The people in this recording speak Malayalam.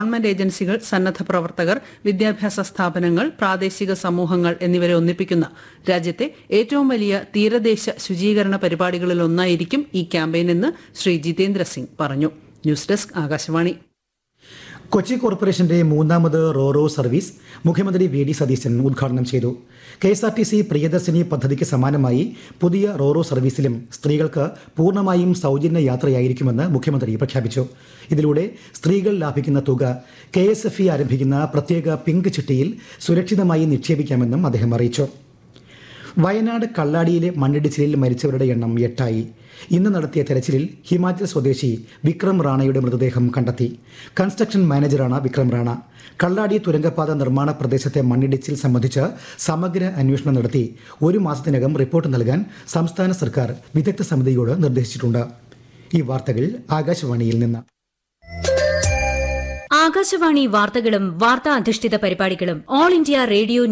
ഗവൺമെന്റ് ഏജൻസികൾ സന്നദ്ധ പ്രവർത്തകർ വിദ്യാഭ്യാസ സ്ഥാപനങ്ങൾ പ്രാദേശിക സമൂഹങ്ങൾ എന്നിവരെ ഒന്നിപ്പിക്കുന്ന രാജ്യത്തെ ഏറ്റവും വലിയ തീരദേശ ശുചീകരണ പരിപാടികളിലൊന്നായിരിക്കും ഈ ക്യാമ്പയിൻ എന്ന് ശ്രീ ജിതേന്ദ്ര സിംഗ് പറഞ്ഞു ന്യൂസ് ഡെസ്ക് ആകാശവാണി കൊച്ചി കോർപ്പറേഷന്റെ മൂന്നാമത് റോറോ സർവീസ് മുഖ്യമന്ത്രി വി ഡി സതീശൻ ഉദ്ഘാടനം ചെയ്തു K S R T C Priyadarshini പദ്ധതിക്ക് സമാനമായി പുതിയ റോറോ സർവീസിലും സ്ത്രീകൾക്ക് പൂർണ്ണമായും സൗജന്യ യാത്രയായിരിക്കുമെന്ന് മുഖ്യമന്ത്രി പ്രഖ്യാപിച്ചു ഇതിലൂടെ സ്ത്രീകൾ ലാഭിക്കുന്ന തുക കെ എസ് എഫ് ഇ ആരംഭിക്കുന്ന പ്രത്യേക പിങ്ക് ചിട്ടിയിൽ സുരക്ഷിതമായി നിക്ഷേപിക്കാമെന്നും അദ്ദേഹം അറിയിച്ചു വയനാട് കള്ളാടിയിലെ മണ്ണിടിച്ചിലിൽ മരിച്ചവരുടെ എണ്ണം എട്ടായി ഇന്ന് നടത്തിയ തെരച്ചിലിൽ ഹിമാചൽ സ്വദേശി വിക്രം റാണയുടെ മൃതദേഹം കണ്ടെത്തി കൺസ്ട്രക്ഷൻ മാനേജറാണ് വിക്രം റാണ കള്ളാടി തുരങ്കപാത നിർമ്മാണ പ്രദേശത്തെ മണ്ണിടിച്ചിൽ സംബന്ധിച്ച് സമഗ്ര അന്വേഷണം നടത്തി ഒരു മാസത്തിനകം റിപ്പോർട്ട് നൽകാൻ സംസ്ഥാന സർക്കാർ വിദഗ്ധ സമിതിയോട് നിർദ്ദേശിച്ചിട്ടുണ്ട് ഈ വാർത്തകൾ ആകാശവാണിയിൽ നിന്ന് ആകാശവാണി വാർത്തകളും വാർത്താ അധിഷ്ഠിത പരിപാടികളും ഓൾ ഇന്ത്യ റേഡിയോ